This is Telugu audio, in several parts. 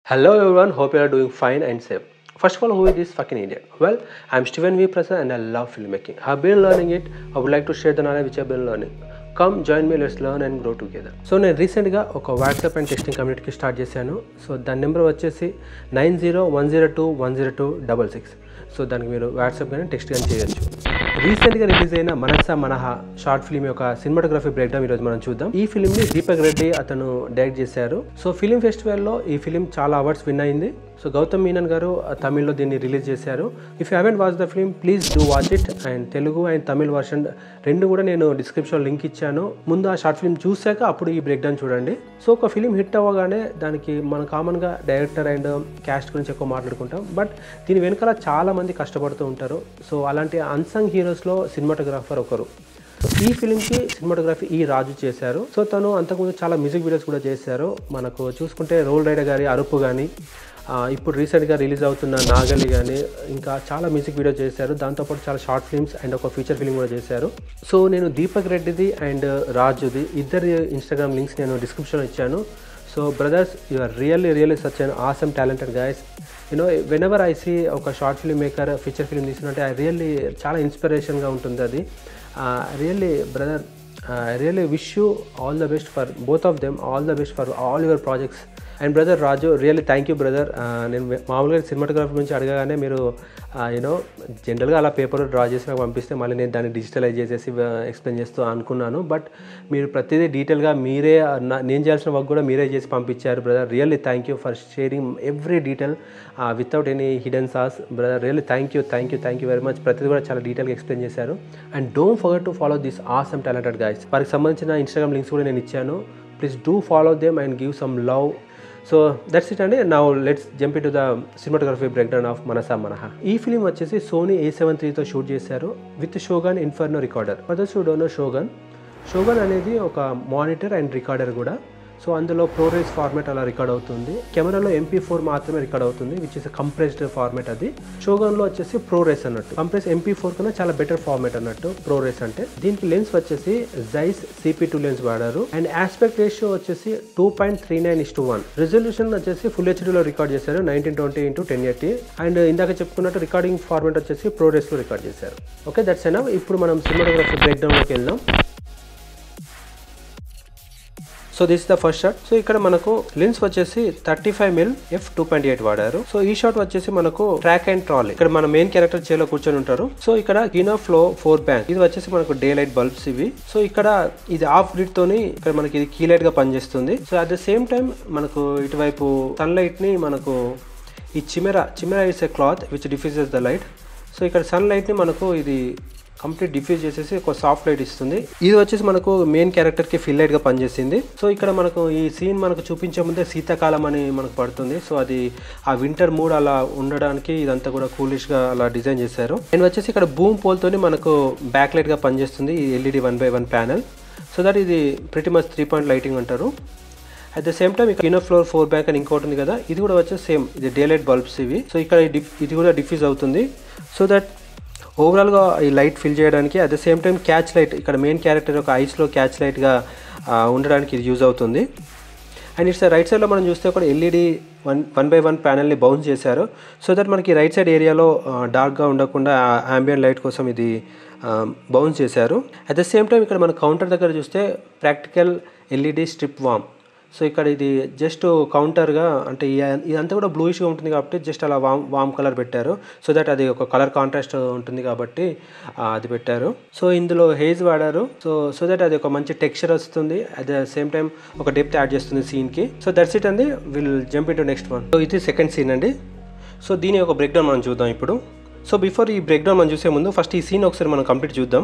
Hello everyone, hope you are doing fine and safe. First of all, who is this fucking idiot? Well, I'm Steven V. Prasad and I love filmmaking. I've been learning it. I would like to share the knowledge which I've been learning. Come join me let's learn and grow together so నేను రీసెంట్గా ఒక వాట్సాప్ అండ్ టెక్స్టింగ్ కమ్యూనిటీకి స్టార్ట్ చేశాను సో దాని నెంబర్ వచ్చేసి nine zero one zero two one zero two double six so దానికి మీరు వాట్సాప్ కానీ టెక్స్ట్ కానీ చేయొచ్చు రీసెంట్గా రిలీజ్ అయిన మనస మనహ షార్ట్ ఫిల్మ్ యొక్క సినిమాటోగ్రఫీ బ్రేక్ డౌన్ ఈరోజు మనం చూద్దాం ఈ ఫిల్మ్ని దీపక్ రెడ్డి అతను డైరెక్ట్ చేశారు సో ఫిలిం ఫెస్టివల్లో ఈ ఫిలిం చాలా అవార్డ్స్ విన్ అయింది సో గౌతమ్ మీనన్ గారు ఆ, తమిళ్లో దీన్ని రిలీజ్ చేశారు if you haven't watch the film please do watch it and Telugu and Tamil version రెండు కూడా నేను డిస్క్రిప్షన్ లింక్ ఇచ్చాను ముందు ఆ షార్ట్ ఫిల్మ్ చూశాక అప్పుడు ఈ బ్రేక్ డౌన్ చూడండి సో ఒక ఫిలిం హిట్ అవ్వగానే దానికి మనం కామన్గా డైరెక్టర్ అండ్ క్యాస్ట్ గురించి ఎక్కువ మాట్లాడుకుంటాం బట్ దీని వెనకాల చాలా మంది కష్టపడుతూ ఉంటారు సో అలాంటి అన్సంగ్ హీరోస్లో సినిమాటోగ్రాఫర్ ఒకరు ఈ ఫిలింకి సినిమాటోగ్రఫీ ఈ రాజు చేశారు సో తను అంతకుముందు చాలా మ్యూజిక్ వీడియోస్ కూడా చేశారు మనకు చూసుకుంటే రోల్ రైడర్ గారి అరుపు కానీ ఆ, ఇప్పుడు రీసెంట్గా రిలీజ్ అవుతున్న నాగలి కానీ ఇంకా చాలా మ్యూజిక్ వీడియో చేశారు దాంతోపాటు చాలా షార్ట్ ఫిల్మ్స్ అండ్ ఒక ఫీచర్ ఫిల్మ్ కూడా చేశారు సో నేను దీపక్ రెడ్డిది అండ్ రాజుది ఇద్దరి ఇన్స్టాగ్రామ్ లింక్స్ నేను డిస్క్రిప్షన్లో ఇచ్చాను so brothers you are really really such an awesome talented guys you know whenever I see ఒక short film maker feature film తీసినట్టే ఐ రియల్లీ చాలా ఇన్స్పిరేషన్గా ఉంటుంది అది really brother I really wish you all the best for both of them all the best for all your projects and brother Raju really thank you brother నేను మామూలుగా సినిమాటోగ్రఫీ గురించి అడగగానే మీరు యూనో జనరల్గా అలా పేపర్ డ్రా చేసి నాకు పంపిస్తే మళ్ళీ నేను దాన్ని డిజిటలైజ్ చేసేసి ఎక్స్ప్లెయిన్ చేస్తూ అనుకున్నాను బట్ మీరు ప్రతిదీ డీటెయిల్గా మీరే నా- నేను చేయాల్సిన వర్క్ కూడా మీరే చేసి పంపించారు brother really thank you for sharing every detail without any hidden sauce brother really thank you thank you thank you very much ప్రతిదీ కూడా చాలా డీటెయిల్గా ఎక్స్ప్లెయిన్ చేశారు and don't forget to follow this awesome talented guys వారికి సంబంధించిన ఇన్స్టాగ్రామ్ లింక్స్ కూడా నేను ఇచ్చాను please do follow them and give some love so that's it అండి now let's jump in to the cinematography breakdown of మనసా మనహ ఈ ఫిలిం వచ్చేసి సోనీ ఏ సెవెన్ త్రీతో షూట్ చేశారు with Shogun Inferno recorder for షూడోనో షోగన్ షోగన్ అనేది ఒక మానిటర్ అండ్ రికార్డర్ కూడా సో అందులో ప్రోరేస్ ఫార్మాట్ అలా రికార్డ్ అవుతుంది కెమెరాలో ఎంపీ ఫోర్ మాత్రమే రికార్డ్ అవుతుంది విచ్ ఇస్ కంప్రెస్డ్ ఫార్మాట్ అది షోగన్లో వచ్చేసి ప్రోరేస్ అన్నట్టు కంప్రెస్ ఎంపీ ఫోర్ కన్నా చాలా బెటర్ ఫార్మాట్ అన్నట్టు ప్రోరేస్ అంటే దీనికి లెన్స్ వచ్చేసి జైస్ సిపి టూ లెన్స్ వాడారు అండ్ ఆస్పెక్ట్ రేషియో వచ్చేసి two point three nine is one resolution వచ్చేసి ఫుల్ హెచ్డీలో రికార్డ్ చేశారు nineteen twenty into ten eighty and ఇందాక చెప్పుకున్నట్టు రికార్డింగ్ ఫార్మాట్ వచ్చేసి ప్రోరేస్లో రికార్డ్ చేశారు ఓకే దట్స్ ఎనవ్ ఇప్పుడు మనం సినిమాటోగ్రఫీ బ్రేక్ డౌన్లోకి వెళ్దాం so this the first shot so ఇక్కడ మనకు లెన్స్ వచ్చేసి thirty five mil F two point eight వాడారు సో ఈ షాట్ వచ్చేసి మనకు ట్రాక్ అండ్ ట్రాలీ ఇక్కడ మన మెయిన్ క్యారెక్టర్ చేలో కూర్చొని ఉంటారు సో ఇక్కడ గినో ఫ్లో ఫోర్ బ్యాంక్ ఇది వచ్చేసి మనకు డే లైట్ బల్బ్స్ ఇవి సో ఇక్కడ ఇది ఆఫ్ గ్రిడ్ తోని ఇక్కడ మనకి ఇది కీ లైట్ గా పనిచేస్తుంది so at the same time మనకు ఇటువైపు సన్ లైట్ ని మనకు ఈ chimera chimera is a cloth which diffuses the light so ఇక్కడ సన్ లైట్ ని మనకు ఇది కంప్లీట్ డిఫ్యూజ్ చేసేసి ఒక సాఫ్ట్ లైట్ ఇస్తుంది ఇది వచ్చేసి మనకు మెయిన్ క్యారెక్టర్ కి ఫిల్ లైట్ గా పనిచేసింది సో ఇక్కడ మనకు ఈ సీన్ మనకు చూపించే ముందే శీతాకాలం అని మనకు పడుతుంది సో అది ఆ వింటర్ మూడ్ అలా ఉండడానికి ఇదంతా కూడా కూలిష్ గా అలా డిజైన్ చేశారు అండ్ వచ్చేసి ఇక్కడ బూమ్ పోల్ తోని మనకు బ్యాక్ లైట్ గా పనిచేస్తుంది ఈ LED one by one panel so that ఇది pretty much three point lighting అంటారు అట్ ద సేమ్ టైం ఇక్కడ ఇన్నో ఫ్లోర్ ఫోర్ బ్యాంక్ అని ఇంకోటి ఉంది కదా ఇది కూడా వచ్చేసి సేమ్ ఇది డే లైట్ బల్బ్స్ ఇవి సో ఇక్కడ ఈ డిఫ్- ఇది కూడా డిఫ్యూజ్ అవుతుంది సో దట్ ఓవరాల్గా ఈ లైట్ ఫిల్ చేయడానికి at the same time catch light ఇక్కడ మెయిన్ క్యారెక్టర్ యొక్క ఐస్లో క్యాచ్ లైట్గా ఉండడానికి ఇది యూజ్ అవుతుంది అండ్ ఇట్స్ రైట్ సైడ్లో మనం చూస్తే కూడా LED one one by one ప్యానల్ని బౌన్స్ చేశారు సో దట్ మనకి రైట్ సైడ్ ఏరియాలో డార్క్గా ఉండకుండా ఆంబియన్ లైట్ కోసం ఇది బౌన్స్ చేశారు అట్ ద సేమ్ టైం ఇక్కడ మన కౌంటర్ దగ్గర చూస్తే practical LED strip warm so ఇక్కడ ఇది జస్ట్ కౌంటర్గా అంటే ఈ- ఇదంతా కూడా బ్లూయిష్గా ఉంటుంది కాబట్టి జస్ట్ అలా వామ్ వామ్ కలర్ పెట్టారు సో దట్ అది ఒక కలర్ కాంట్రాస్ట్ ఉంటుంది కాబట్టి ఆ, అది పెట్టారు సో ఇందులో హేజ్ వాడారు సో సో దట్ అది ఒక మంచి టెక్స్చర్ వస్తుంది అట్ ద సేమ్ టైం ఒక డెప్త్ యాడ్ చేస్తుంది సీన్కి సో దట్స్ ఇట్ అండి will jump in next one so ఇది సెకండ్ సీన్ అండి సో దీని ఒక బ్రేక్ డౌన్ మనం చూద్దాం ఇప్పుడు సో బిఫోర్ ఈ బ్రేక్ డౌన్ మనం చూసే ముందు ఫస్ట్ ఈ సీన్ ఒకసారి మనం కంప్లీట్ చూద్దాం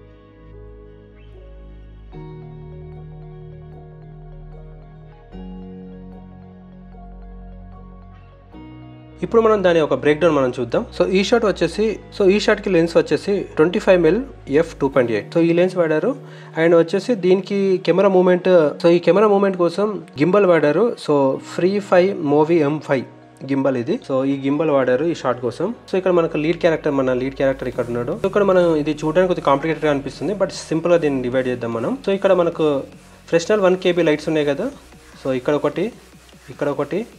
ఇప్పుడు మనం దాని ఒక బ్రేక్ డౌన్ మనం చూద్దాం సో ఈ షాట్ వచ్చేసి సో ఈ షాట్ కి లెన్స్ వచ్చేసి twenty five mil F two point eight so ఈ లెన్స్ వాడారు అండ్ వచ్చేసి దీనికి కెమెరా మూమెంట్ సో ఈ కెమెరా మూమెంట్ కోసం గింబల్ వాడారు so free five Movi M five gimbal ఇది సో ఈ గింబల్ వాడారు ఈ షాట్ కోసం సో ఇక్కడ మనకు లీడ్ క్యారెక్టర్ మన లీడ్ క్యారెక్టర్ ఇక్కడ ఉన్నాడు సో ఇక్కడ మనం ఇది చూడడానికి కొద్దిగా కాంప్లికేటెడ్ అనిపిస్తుంది బట్ సింపుల్ గా దీన్ని డివైడ్ చేద్దాం మనం సో ఇక్కడ మనకు ఫ్రెషనల్ వన్ కేబీ లైట్స్ ఉన్నాయి కదా సో ఇక్కడ ఒకటి ఇక్కడ ఒకటి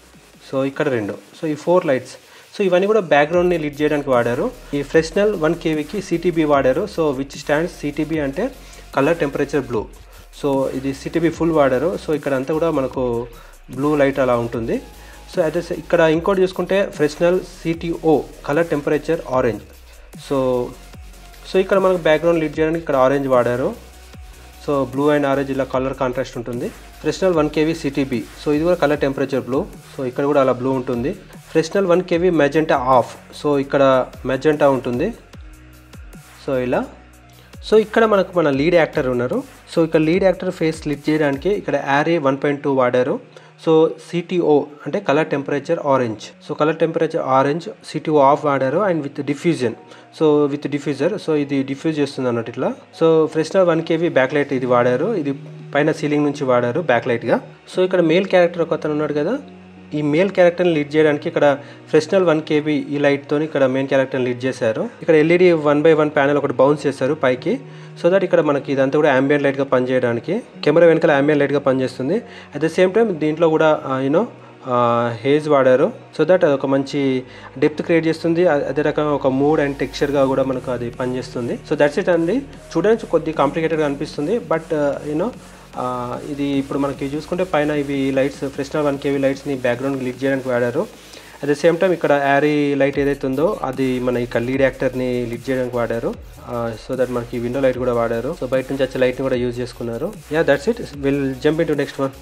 సో ఇక్కడ రెండు సో ఈ ఫోర్ లైట్స్ సో ఇవన్నీ కూడా బ్యాక్గ్రౌండ్ని లిడ్ చేయడానికి వాడారు ఈ ఫ్రెషనల్ వన్ కేవీకి సిటీబీ వాడారు సో విచ్ స్టాండ్స్ సిటీబీ అంటే కలర్ టెంపరేచర్ బ్లూ సో ఇది సిటీబీ ఫుల్ వాడారు సో ఇక్కడ అంతా కూడా మనకు బ్లూ లైట్ అలా ఉంటుంది సో అదే ఇక్కడ ఇంకోటి చూసుకుంటే Fresnel CTO colour temperature orange so so ఇక్కడ మనకు బ్యాక్గ్రౌండ్ లిడ్ చేయడానికి ఇక్కడ ఆరెంజ్ వాడారు సో బ్లూ అండ్ ఆరెంజ్ ఇలా కలర్ కాంట్రాస్ట్ ఉంటుంది Fresnel one KV CTB so ఇది కూడా కలర్ టెంపరేచర్ బ్లూ సో ఇక్కడ కూడా అలా బ్లూ ఉంటుంది Fresnel one KV magenta off so ఇక్కడ మెజెంటా ఉంటుంది సో ఇలా సో ఇక్కడ మనకు మన లీడ్ యాక్టర్ ఉన్నారు సో ఇక్కడ లీడ్ యాక్టర్ ఫేస్ లిట్ చేయడానికి ఇక్కడ యారే వన్ పాయింట్ టూ వాడారు సో సిటీఓ అంటే colour temperature orange so colour temperature orange CTO off వాడారు and with diffusion so with diffuser so ఇది డిఫ్యూజ్ చేస్తుంది అన్నట్టు ఇట్లా so Fresnel one KV backlight ఇది వాడారు ఇది పైన సీలింగ్ నుంచి వాడారు బ్యాక్ లైట్గా సో ఇక్కడ మేల్ క్యారెక్టర్ ఒక అతను ఉన్నాడు కదా ఈ మేల్ క్యారెక్టర్ని లీడ్ చేయడానికి ఇక్కడ ఫ్రెషనల్ వన్ కేబీ ఈ లైట్తో ఇక్కడ మెయిన్ క్యారెక్టర్ని లీడ్ చేశారు ఇక్కడ LED one by one panel ఒకటి బౌన్స్ చేశారు పైకి సో దట్ ఇక్కడ మనకి ఇదంతా కూడా అంబియన్ లైట్గా పనిచేయడానికి కెమెరా వెనకాల అంబియన్ లైట్గా పనిచేస్తుంది అట్ ద సేమ్ టైం దీంట్లో కూడా యూనో హేజ్ వాడారు సో దట్ అది ఒక మంచి డెప్త్ క్రియేట్ చేస్తుంది అ- అదే రకంగా ఒక మూడ్ అండ్ టెక్స్చర్గా కూడా మనకు అది పనిచేస్తుంది సో దట్స్ ఇట్ అండి చూడడానికి కొద్ది కాంప్లికేటెడ్గా అనిపిస్తుంది బట్ యూనో ఇది ఇప్పుడు మనకి చూసుకుంటే పైన ఇవి లైట్స్ ఫ్రెషనర్ వన్ కేవీ లైట్స్ని బ్యాక్గ్రౌండ్ లీడ్ చేయడానికి వాడారు అట్ ద సేమ్ టైం ఇక్కడ యారీ లైట్ ఏదైతే ఉందో అది మన ఇక్కడ లీడ్ యాక్టర్ని లీడ్ చేయడానికి వాడారు సో దట్ మనకి విండో లైట్ కూడా వాడారు సో బయట నుంచి వచ్చే లైట్ని కూడా యూజ్ చేసుకున్నారు yeah that's it will jump in to next one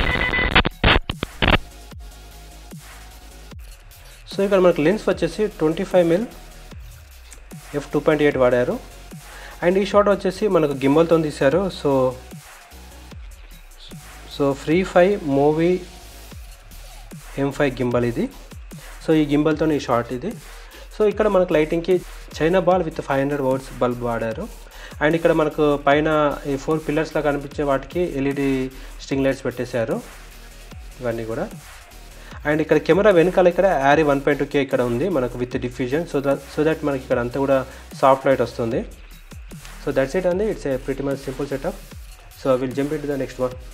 so ఇక్కడ మనకు లెన్స్ వచ్చేసి twenty five mil F two point eight వాడారు అండ్ ఈ షాట్ వచ్చేసి మనకు గింబల్తో తీశారు so so free five Movi M five gimbal ఇది సో ఈ గింబల్తో ఈ షార్ట్ ఇది సో ఇక్కడ మనకు లైటింగ్కి China ball with five hundred watts bulb వాడారు అండ్ ఇక్కడ మనకు పైన ఈ ఫోర్ పిల్లర్స్లా కనిపించే వాటికి ఎల్ఈడి స్ట్రింగ్ లైట్స్ పెట్టేశారు ఇవన్నీ కూడా అండ్ ఇక్కడ కెమెరా వెనకాల ఇక్కడ ARRI one point two K ఇక్కడ ఉంది మనకు with diffusion so that so that మనకి ఇక్కడ అంతా కూడా సాఫ్ట్ లైట్ వస్తుంది సో దట్స్ ఇట్ అండి it's a pretty much simple setup so I will jump in to the next one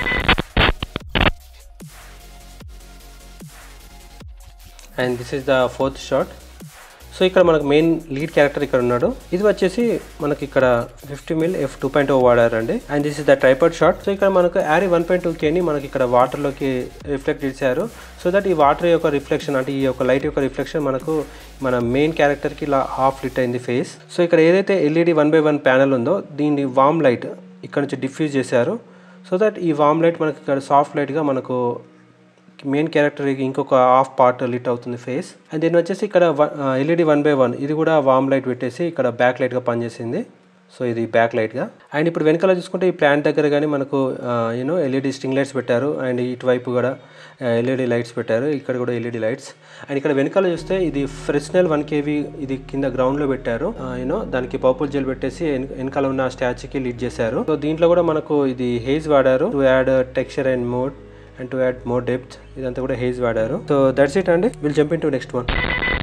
and this is the fourth shot so ఇక్కడ మనకు మెయిన్ లీడ్ క్యారెక్టర్ ఇక్కడ ఉన్నాడు ఇది వచ్చేసి మనకి ఇక్కడ fifty mil F two point oh వాడారండి and this is the tripod shot so ఇక్కడ మనకు యారీ వన్ పాయింట్ టూ కేని మనకి ఇక్కడ వాటర్లోకి రిఫ్లెక్ట్ చేశారు సో దట్ ఈ వాటర్ యొక్క రిఫ్లెక్షన్ అంటే ఈ యొక్క లైట్ యొక్క రిఫ్లెక్షన్ మనకు మన మెయిన్ క్యారెక్టర్కి ఇలా హాఫ్ లిట్ అయింది ఫేస్ సో ఇక్కడ ఏదైతే LED one by one panel ఉందో దీన్ని వామ్ లైట్ ఇక్కడ నుంచి డిఫ్యూజ్ చేశారు సో దట్ ఈ వామ్ లైట్ మనకి ఇక్కడ సాఫ్ట్ లైట్గా మనకు మెయిన్ క్యారెక్టర్ ఇంకొక హాఫ్ పార్ట్ లిట్ అవుతుంది ఫేస్ అండ్ దీని వచ్చేసి ఇక్కడ ఎల్ఈడి వన్ బై వన్ ఇది కూడా వామ్ లైట్ పెట్టేసి ఇక్కడ బ్యాక్ లైట్గా పనిచేసింది సో ఇది బ్యాక్ లైట్గా అండ్ ఇప్పుడు వెనకాల చూసుకుంటే ఈ ప్లాంట్ దగ్గర కానీ మనకు యూనో ఎల్ఈడి స్ట్రింగ్ లైట్స్ పెట్టారు అండ్ ఇటువైపు కూడా ఎల్ఈడి లైట్స్ పెట్టారు ఇక్కడ కూడా ఎల్ఈడి లైట్స్ అండ్ ఇక్కడ వెనకాల చూస్తే ఇది ఫ్రెషనల్ వన్ కేవీ ఇది కింద గ్రౌండ్లో పెట్టారు యూనో దానికి పర్పుల్ జెల్ పెట్టేసి వెన- వెనకాల ఉన్న స్టాచ్యూకి లీడ్ చేశారు సో దీంట్లో కూడా మనకు ఇది హేజ్ వాడారు to add texture and mood and to add more depth ఇదంతా కూడా హేజ్ వాడారు సో దట్స్ ఇట్ అండి will jump in to next one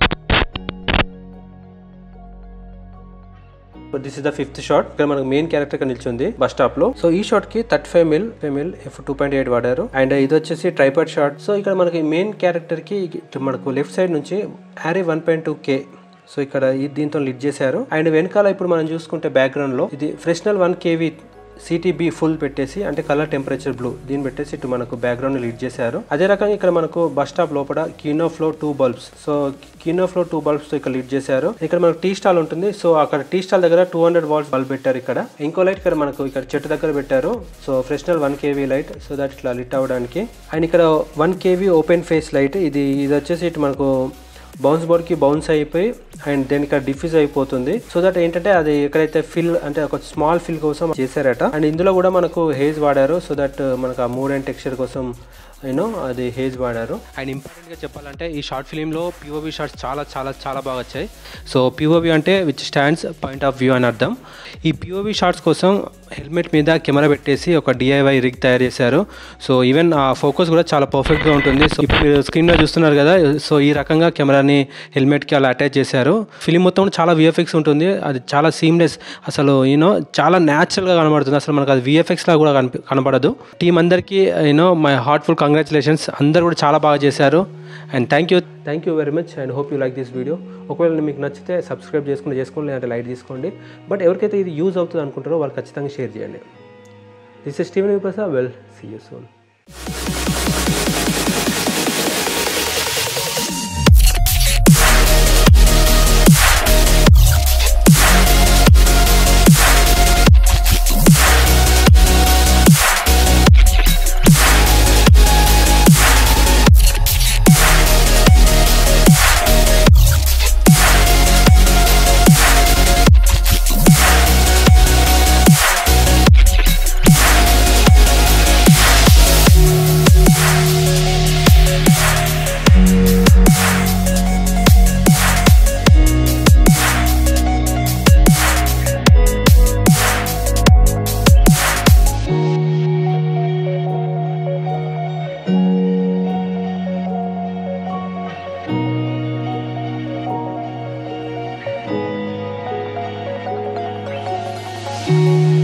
this is the fifth shot ఇక్కడ మనకు మెయిన్ క్యారెక్టర్ గా నిల్చుంది బస్ స్టాప్ లో సో ఈ షాట్ కి thirty five mil five mil F two point eight వాడారు అండ్ ఇది వచ్చేసి ట్రైపాడ్ షాట్ సో ఇక్కడ మనకి మెయిన్ క్యారెక్టర్ కి ఇటు మనకు లెఫ్ట్ సైడ్ నుంచి ARRI one point two K so ఇక్కడ ఈ- దీంతో లిడ్ చేశారు అండ్ వెనకాల ఇప్పుడు మనం చూసుకుంటే బ్యాక్గ్రౌండ్ లో ఇది fresnel one KV CTB full పెట్టేసి అంటే కలర్ టెంపరేచర్ బ్లూ దీన్ని పెట్టేసి ఇటు మనకు బ్యాక్గ్రౌండ్ లీడ్ చేశారు అదే రకంగా ఇక్కడ మనకు బస్ స్టాప్ లోపల Kino Flo two bulbs so Kino Flo two bulbs తో ఇక్కడ లీడ్ చేశారు ఇక్కడ మనకు టీ స్టాల్ ఉంటుంది సో అక్కడ టీ స్టాల్ దగ్గర టూ హండ్రెడ్ వాల్స్ బల్బ్ పెట్టారు ఇక్కడ ఇంకో లైట్ ఇక్కడ మనకు ఇక్కడ చెట్టు దగ్గర పెట్టారు so fresnel one KV light so that ఇట్లా లిట్ అవ్వడానికి అండ్ ఇక్కడ one KV open face light ఇది ఇది వచ్చేసి ఇటు మనకు బౌన్స్ బోర్డ్కి బౌన్స్ అయిపోయి అండ్ దెన్ ఇక్కడ డిఫ్యూజ్ అయిపోతుంది సో దట్ ఏంటంటే అది ఎక్కడైతే ఫిల్ అంటే ఒక స్మాల్ ఫిల్ కోసం చేశారట అండ్ ఇందులో కూడా మనకు హేజ్ వాడారు సో దట్ మనకు ఆ మూడ్ అండ్ టెక్స్చర్ కోసం యూనో అది హేజ్ వాడారు అండ్ ఇంపార్టెంట్గా చెప్పాలంటే ఈ షార్ట్ ఫిలింలో పిఓవి షార్ట్స్ చాలా చాలా చాలా బాగా వచ్చాయి సో పిఓవి అంటే which stands point of view అని అర్థం ఈ పిఓవి షార్ట్స్ కోసం హెల్మెట్ మీద కెమెరా పెట్టేసి ఒక డిఐవై రిగ్ తయారు చేశారు సో ఈవెన్ ఆ ఫోకస్ కూడా చాలా పర్ఫెక్ట్గా ఉంటుంది సో ఇప్పుడు మీరు స్క్రీన్లో చూస్తున్నారు కదా సో ఈ రకంగా కెమెరాని హెల్మెట్కి అలా అటాచ్ చేశారు ఫిలిం మొత్తం కూడా చాలా విఎఫ్ఎక్స్ ఉంటుంది అది చాలా సీమ్లెస్ అసలు యూనో చాలా న్యాచురల్గా కనబడుతుంది అసలు మనకు అది విఎఫ్ఎక్స్ లా కూడా కనిపి కనబడదు టీం అందరికీ యూనో మై హార్ట్ఫుల్ కంగ్రాచులేషన్స్ అందరు కూడా చాలా బాగా చేశారు and thank you thank you very much and hope you like this video ఒకవేళ మీకు నచ్చితే సబ్స్క్రైబ్ చేసుకుని చేసుకోండి లేదంటే లైక్ తీసుకోండి బట్ ఎవరికైతే ఇది యూజ్ అవుతుంది అనుకుంటారో వాళ్ళు ఖచ్చితంగా షేర్ చేయండి this is Steven Prasad well see you soon thank you